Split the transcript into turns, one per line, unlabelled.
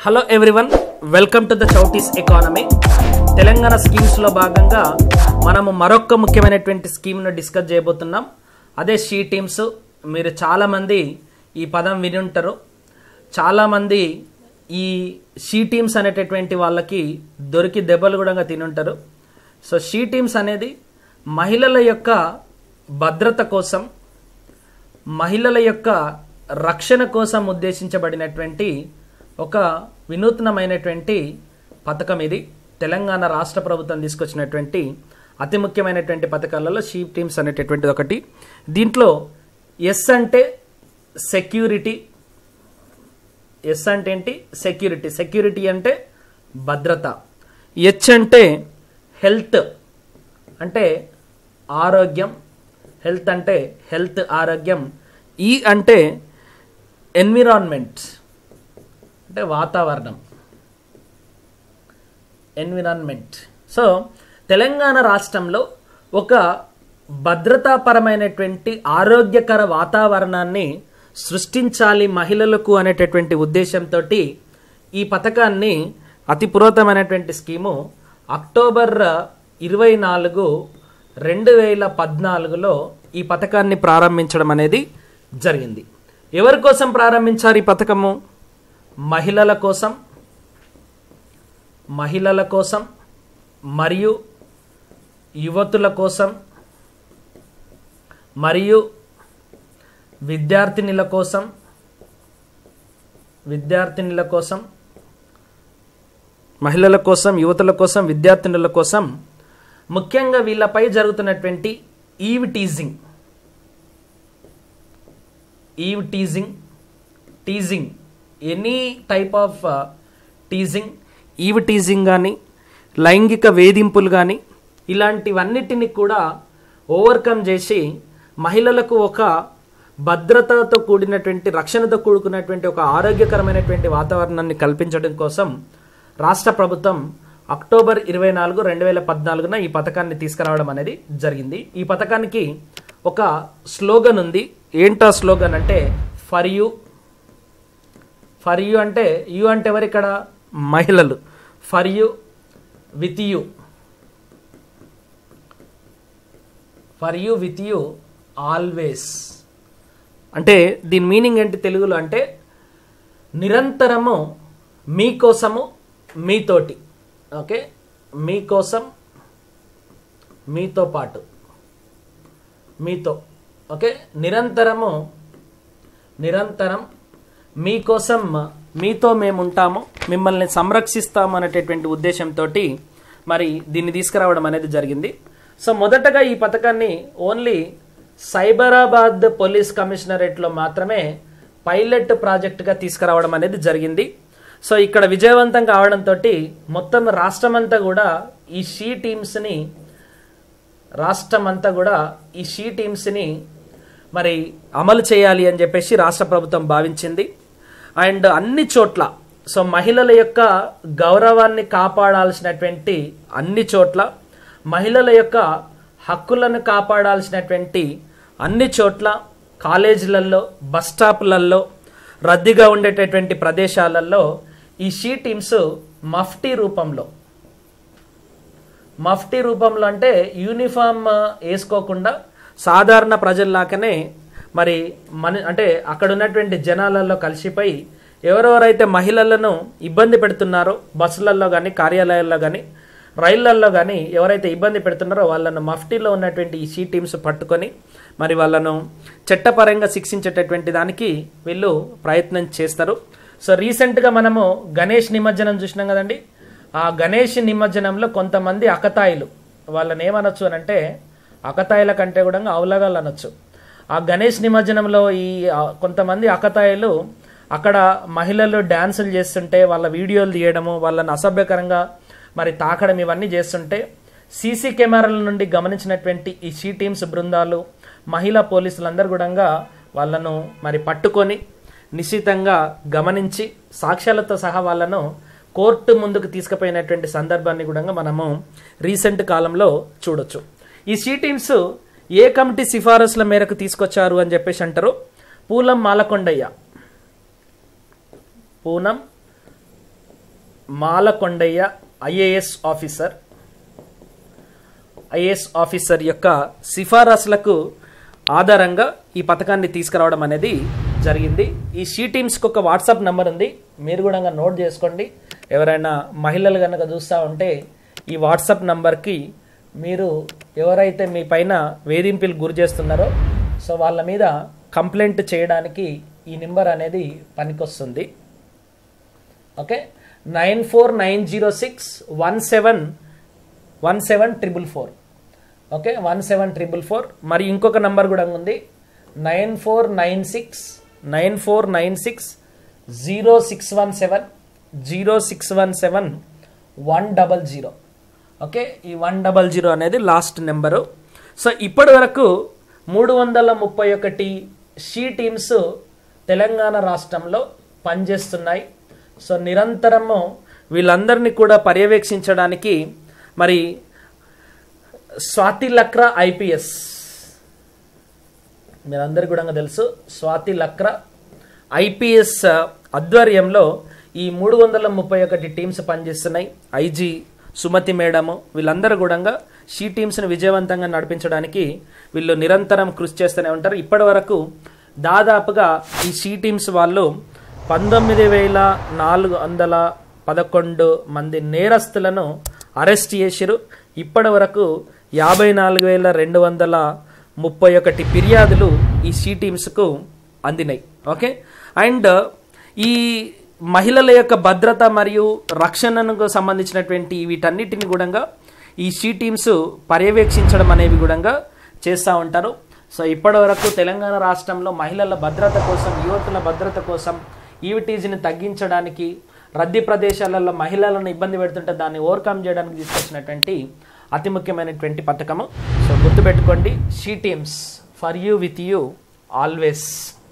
hello everyone welcome to the చౌటీస్ economy Telangana స్కీమ్స్లో భాగంగా మనము మరొక ముఖ్యమైనటువంటి స్కీమ్ను డిస్కస్ చేయబోతున్నాం అదే షీ టీమ్స్ మీరు చాలామంది ఈ పదం విని ఉంటారు చాలామంది ఈ షీ టీమ్స్ అనేటటువంటి వాళ్ళకి దొరికి దెబ్బలు కూడా తినుంటారు సో షీ టీమ్స్ అనేది మహిళల యొక్క భద్రత కోసం మహిళల యొక్క రక్షణ కోసం ఉద్దేశించబడినటువంటి ఒక వినూత్నమైనటువంటి పథకం ఇది తెలంగాణ రాష్ట్ర ప్రభుత్వం తీసుకొచ్చినటువంటి అతి ముఖ్యమైనటువంటి పథకాలలో షీప్ టీమ్స్ అనేటటువంటిది ఒకటి దీంట్లో ఎస్ అంటే సెక్యూరిటీ ఎస్ అంటే ఏంటి సెక్యూరిటీ సెక్యూరిటీ అంటే భద్రత హెచ్ అంటే హెల్త్ అంటే ఆరోగ్యం హెల్త్ అంటే హెల్త్ ఆరోగ్యం ఈ అంటే ఎన్విరాన్మెంట్ అంటే వాతావరణం ఎన్విరాన్మెంట్ సో తెలంగాణ రాష్ట్రంలో ఒక భద్రతాపరమైనటువంటి ఆరోగ్యకర వాతావరణాన్ని సృష్టించాలి మహిళలకు అనేటటువంటి ఉద్దేశంతో ఈ పథకాన్ని అతి పురాతనమైనటువంటి స్కీము అక్టోబర్ ఇరవై నాలుగు రెండు వేల పద్నాలుగులో ఈ పథకాన్ని ప్రారంభించడం అనేది జరిగింది ఎవరి కోసం ప్రారంభించారు ఈ పథకము మహిళల కోసం మహిళల కోసం మరియు యువతుల కోసం మరియు విద్యార్థినిల కోసం విద్యార్థినిల కోసం మహిళల కోసం యువతుల కోసం విద్యార్థినుల కోసం ముఖ్యంగా వీళ్ళపై జరుగుతున్నటువంటి eve teasing eve teasing teasing any type of teasing eve teasing కానీ లైంగిక వేధింపులు కానీ ఇలాంటివన్నిటిని కూడా ఓవర్కమ్ చేసి మహిళలకు ఒక భద్రతతో కూడినటువంటి రక్షణతో కూడుకున్నటువంటి ఒక ఆరోగ్యకరమైనటువంటి వాతావరణాన్ని కల్పించడం కోసం రాష్ట్ర ప్రభుత్వం అక్టోబర్ ఇరవై నాలుగు రెండు వేల పద్నాలుగున ఈ పథకాన్ని తీసుకురావడం అనేది జరిగింది ఈ పథకానికి ఒక స్లోగన్ ఉంది ఏంటా స్లోగన్ అంటే ఫర్ యూ ఫర్ యూ అంటే యూ అంటే ఎవరు ఇక్కడ మహిళలు for you with you for you with you always అంటే దీని మీనింగ్ ఏంటి తెలుగులో అంటే నిరంతరము మీకోసము మీతోటి ఓకే మీకోసం మీతో పాటు మీతో ఓకే నిరంతరము నిరంతరం మీకోసం మీతో మేము ఉంటాము మిమ్మల్ని సంరక్షిస్తాము అనేటటువంటి ఉద్దేశంతో మరి దీన్ని తీసుకురావడం అనేది జరిగింది సో మొదటగా ఈ పథకాన్ని ఓన్లీ సైబరాబాద్ పోలీస్ కమిషనరేట్లో మాత్రమే పైలట్ ప్రాజెక్టుగా తీసుకురావడం అనేది జరిగింది సో ఇక్కడ విజయవంతం కావడంతో మొత్తం రాష్ట్రమంతా కూడా ఈ షీ టీమ్స్ని రాష్ట్రం అంతా కూడా ఈ షీ టీమ్స్ని మరి అమలు చేయాలి అని చెప్పేసి రాష్ట్ర ప్రభుత్వం భావించింది అండ్ అన్ని చోట్ల సో మహిళల యొక్క గౌరవాన్ని కాపాడాల్సినటువంటి అన్ని చోట్ల మహిళల యొక్క హక్కులను కాపాడాల్సినటువంటి అన్ని చోట్ల కాలేజీలలో బస్ స్టాపులలో రద్దీగా ఉండేటటువంటి ప్రదేశాలలో ఈ షీ టీమ్స్ మఫ్టీ రూపంలో మఫ్టీ రూపంలో అంటే యూనిఫామ్ వేసుకోకుండా సాధారణ ప్రజల్లాగానే మరి మన అంటే అక్కడ ఉన్నటువంటి జనాలలో కలిసిపోయి ఎవరెవరైతే మహిళలను ఇబ్బంది పెడుతున్నారో బస్సులలో కానీ కార్యాలయాల్లో కానీ రైళ్లల్లో కానీ ఎవరైతే ఇబ్బంది పెడుతున్నారో వాళ్ళను మఫ్టీలో ఉన్నటువంటి ఈ షీ టీమ్స్ పట్టుకొని మరి వాళ్ళను చట్టపరంగా శిక్షించేటటువంటి దానికి వీళ్ళు ప్రయత్నం చేస్తారు సో రీసెంట్గా మనము గణేష్ నిమజ్జనం చూసినాం కదండి ఆ గణేష్ నిమజ్జనంలో కొంతమంది అకతాయిలు వాళ్ళని ఏమనొచ్చు అని అంటే అకతాయిల కంటే కూడా అవలగాలు అనొచ్చు ఆ గణేష్ నిమజ్జనంలో ఈ ఆ, కొంతమంది అకతాయిలు అక్కడ మహిళలు డ్యాన్సులు చేస్తుంటే వాళ్ళ వీడియోలు తీయడము వాళ్ళని అసభ్యకరంగా మరి తాకడం ఇవన్నీ చేస్తుంటే సీసీ కెమెరాల నుండి గమనించినటువంటి ఈ షీ టీమ్స్ బృందాలు మహిళా పోలీసులందరూ కూడా వాళ్ళను మరి పట్టుకొని నిశ్చితంగా గమనించి సాక్ష్యాలతో సహా వాళ్ళను కోర్టు ముందుకు తీసుకుపోయినటువంటి సందర్భాన్ని కూడా మనము రీసెంట్ కాలంలో చూడొచ్చు ఈ షీ టీమ్స్ ఏ కమిటీ సిఫారసుల మేరకు తీసుకొచ్చారు అని చెప్పేసి అంటారు పూలం Malakondaiah Poonam Malakondaiah IAS officer IAS officer యొక్క సిఫారసులకు ఆధారంగా ఈ పథకాన్ని తీసుకురావడం అనేది జరిగింది ఈ షీ టీమ్స్కి ఒక వాట్సాప్ నెంబర్ ఉంది మీరు కూడా నోట్ చేసుకోండి ఎవరైనా మహిళలు కనుక చూస్తూ ఉంటే ఈ వాట్సాప్ నంబర్కి మీరు ఎవరైతే మీ పైన వేధింపులు గురి చేస్తున్నారో సో వాళ్ళ మీద కంప్లైంట్ చేయడానికి ఈ నెంబర్ అనేది పనికొస్తుంది okay nine four nine zero six one seven one seven triple four okay one seven triple four మరి ఇంకొక నంబర్ కూడా ఉంది nine four nine six nine four nine six zero six one seven zero six one seven one double zero okay ఈ one double zero అనేది last number so ఇప్పటి వరకు మూడు వందల ముప్పై ఒకటి షీ టీమ్స్ తెలంగాణ రాష్ట్రంలో పనిచేస్తున్నాయి సో నిరంతరము వీళ్ళందరినీ కూడా పర్యవేక్షించడానికి మరి స్వాతి లక్రా ఐపీఎస్ మీరందరికీ కూడా తెలుసు స్వాతి లక్రా ఐపీఎస్ ఆధ్వర్యంలో ఈ మూడు వందల ముప్పై ఒకటి టీమ్స్ పనిచేస్తున్నాయి ఐజీ సుమతి మేడము వీళ్ళందరూ కూడా షీ టీమ్స్ని విజయవంతంగా నడిపించడానికి వీళ్ళు నిరంతరం కృషి చేస్తూనే ఉంటారు ఇప్పటి వరకు దాదాపుగా ఈ షీ టీమ్స్ వాళ్ళు పంతొమ్మిది వేల నాలుగు వందల పదకొండు మంది నేరస్తులను అరెస్ట్ చేసిరు ఇప్పటి వరకు యాభై నాలుగు వేల రెండు వందల ముప్పై ఒకటి ఫిర్యాదులు ఈ షీ టీమ్స్కు అందినాయి ఓకే అండ్ ఈ మహిళల యొక్క భద్రత మరియు రక్షణకు సంబంధించినటువంటి వీటన్నిటిని కూడా ఈ షీ టీమ్స్ పర్యవేక్షించడం అనేవి కూడా చేస్తూ ఉంటారు సో ఇప్పటి వరకు తెలంగాణ రాష్ట్రంలో మహిళల భద్రత కోసం యువతుల భద్రత కోసం ఈవిటీజీని తగ్గించడానికి రద్దీ ప్రదేశాలలో మహిళలను ఇబ్బంది పెడుతుంటే దాన్ని ఓవర్కమ్ చేయడానికి తీసుకొచ్చినటువంటి అతి ముఖ్యమైనటువంటి పథకము సో గుర్తుపెట్టుకోండి she teams for you with you always